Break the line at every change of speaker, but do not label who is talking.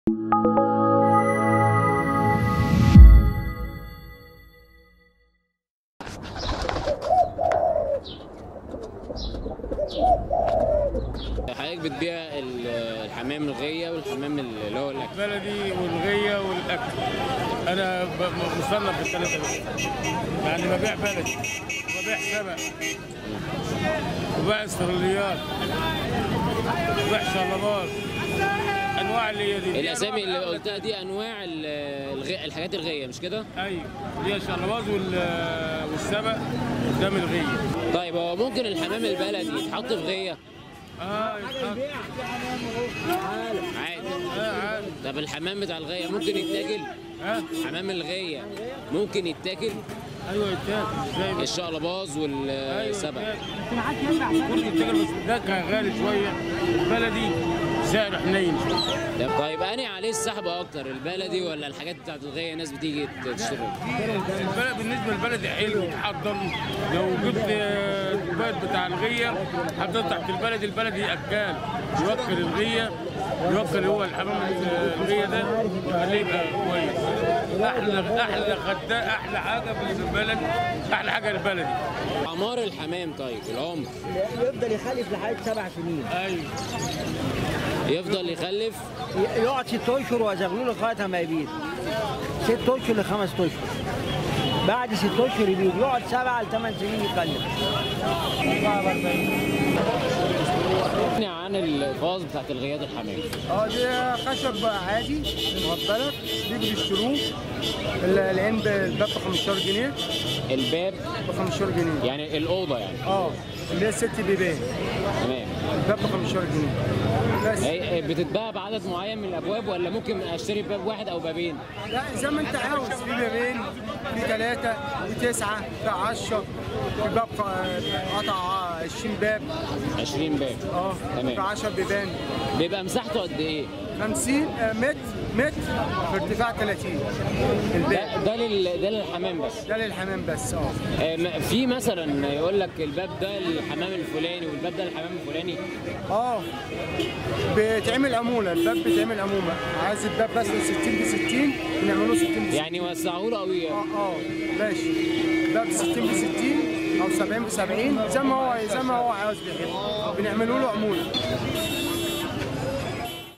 حضرتك بتبيع ال- الحمام الغيه والحمام اللي هو الاكل
بلدي والغية والأكل أنا ب- مصنف بالثلاثة دول يعني ببيع بلدي وببيع سبع وببيع استراليات وببيع شلبات أنواع اللي هي دي دي
الاسامي
أنواع
اللي
الأكل.
قلتها دي انواع ال- الغي... الحاجات الغيه مش كده
أيوه دي الشلبات وال- والسبع قدام الغية
طيب هو ممكن الحمام البلدي يتحط في غيه
اه يتحط.
عادي
اه عادي
طب الحمام بتاع الغيه ممكن يتاكل
ها
حمام الغيه ممكن يتاكل
ايوه يتاكل ازاي بس
الشقلباز والسبع
كل يتاكل بس ده كان غالي شويه البلدي سعره حنين شويه
طب طيب اني عليه السحب اكتر البلدي ولا الحاجات بتاعت الغيه الناس بتيجي تشتري
البلد بالنسبه للبلدي حلو تحضر لو جبت آه، البيض بتاع الغيه حطيته تحت البلد البلدي اكال يوكل الغيه يوكل هو الحمام الغيه ده يخليه يبقى كويس احلى احلى غدا احلى حاجه في البلد احلى حاجه البلدي
اعمار الحمام طيب العمر
يفضل يخلف لحد سبع سنين
ايوه
يفضل يخلف
ي- يقعد ست اشهر وازغلوه لغايه ما يبيض ست اشهر لخمس اشهر بعد ست اشهر يبيض يقعد سبع لثمان سنين يخلف
احكي عن الفاظ بتاعت الغيات الحمام
اه دي خشب عادي واخد بالك بيجي بيشتروه ال- العين الباب ب 15 جنيه
الباب
ب 15 جنيه
يعني الاوضه يعني
اه اللي هي ست بيبان
تمام
الباب ب 15 جنيه بس
هي بتتباع بعدد معين من الابواب ولا ممكن اشتري باب واحد او بابين
لا زي ما انت عاوز في بابين في ثلاثة في تسعة في 10 في باب ق- قطع 20 باب
20 باب
اه
تمام.
في 10 بيبان
بيبقى مساحته قد ايه
50 آه، متر متر في ارتفاع 30 الباب
ده ده لل... ده للحمام بس
ده للحمام بس اه
آه، م- في مثلا يقول لك الباب ده للحمام الفلاني والباب ده للحمام الفلاني
اه بيتعمل عموله الباب بيتعمل عموله عايز الباب بس 60 ب 60 بنعمله 60 ب 60
يعني وسعوا له قوي
اه اه ماشي باب 60 ب 60 او 70 ب 70 زي ما هو زي ما هو عاوز بيحب بنعمله له عموله